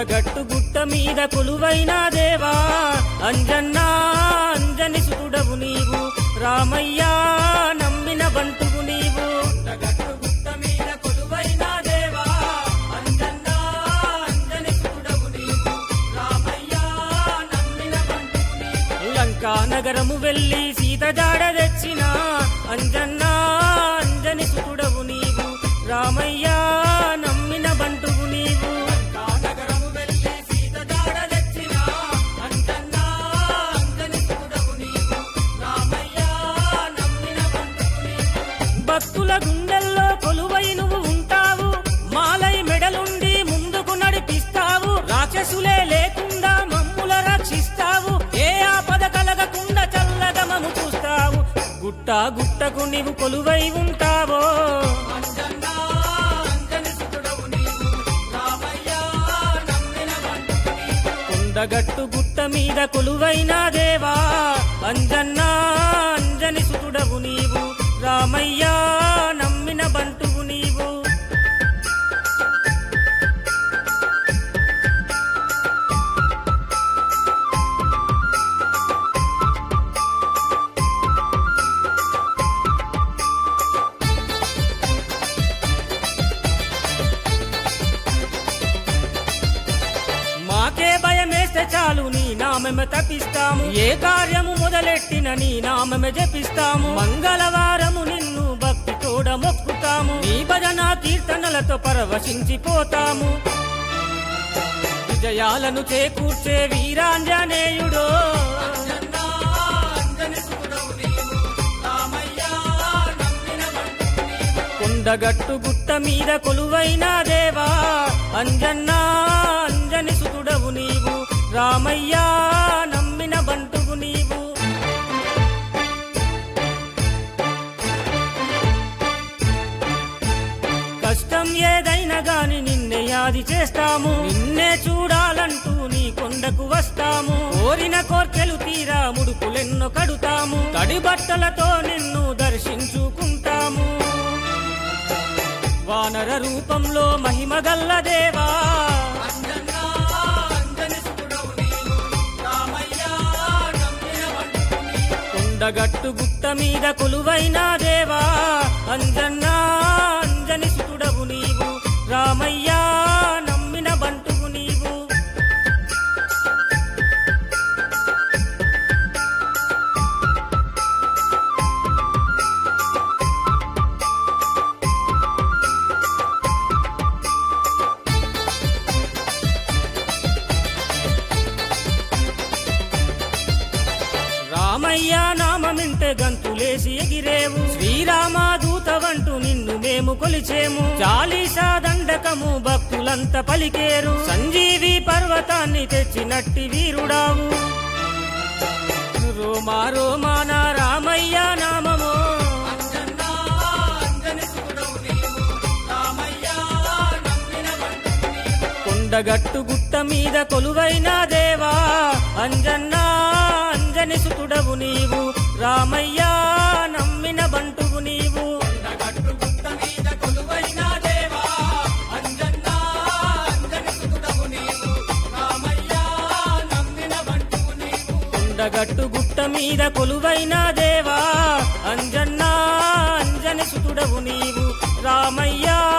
కొండగట్టు గుట్ట మీద కొలువైన దేవా అంజన్నా అంజని సుతుడవు నీవు రామయ్య నమ్మిన బంటువు నీవు కొండగట్టు గుట్ట మీద కొలువైన దేవా అంజన్నా అంజని సుతుడవు నీవు రామయ్య నమ్మిన బంటువు నీవు లంకా నగరము వెళ్ళి సీత జాడ తెచ్చిన అంజన్నా అంజని సుతుడవు నీవు రామయ్య నమ్మిన బంటువు నీవు నగరము వెళ్ళి సీత జాడ తెచ్చిన అంజన్నా అంజని సుతుడవు నీవు రామయ్య నమ్మిన బంటువు నీవు భక్తుల గుండెల్లో కొలువై నువ్వు ఉంటావు మాలై మెడలుండి ముందుకు నడిపిస్తావు రాక్షసులే లేకుండా మమ్ముల రక్షిస్తావు ఏ ఆపద కలగకుండా చల్లగా మము చూస్తావు గుట్ట గుట్టకు నీవు కొలువై ఉంటావో కొండగట్టు గుట్ట మీద కొలువైన దేవా అంజన్నా అంజని సుతుడవు నీవు రామయ్య నమ్మిన బంటువు నీవు మాకే భయమేస్తే చాలు నీ నామెమె తప్పిస్తాము ఏ కార్యము మొదలెట్టిన నీ నామెమె జపిస్తాము మంగళవారము నిన్ను భక్తి తోడ మొక్కుతాము నీ భజన కీర్తనలతో పరవశించిపోతాము విజయాలను చేకూర్చే వీరాంజనేయుడో కొండగట్టు గుట్ట మీద కొలువైన దేవా అంజన్నా అంజని సుతుడవు నీవు రామయ్య నమ్మిన బంటువు నీవు కష్టం ఏదైనా గాని నిన్నే యాది చేస్తాము నిన్నే చూడాలంటూ నీ కొండకు వస్తాము కోరిన కోర్కెలు తీరా ముడుపులెన్నో కడుతాము తడి బట్టలతో నిన్ను దర్శించుకుంటాము వానర రూపంలో మహిమగల్ల దేవా కొండగట్టు గుట్ట మీద కొలువైన దేవా అంజన్నా అంజని సుతుడవు నీవు రామయ్య నమ్మిన బంటువు నీవు రామయ్య నామమింటే గంతులేసి ఎగిరేవు శ్రీరామ దూతవంటూ నిన్ను మేము కొలిచేము చాలీసా దండకము భక్తులంతా పలికేరు సంజీవి పర్వతాన్ని తెచ్చినట్టి వీరుడావు రోమా రోమాన రామయ్య నామము కొండగట్టు గుట్ట మీద కొలువైన దేవా అంజన్నా అంజని సుతుడవు నీవు రామయ్య నమ్మిన బంటువు నీవు కొండగట్టు గుట్ట మీద కొలువైన దేవా అంజన్నా అంజని సుతుడవు నీవు రామయ్య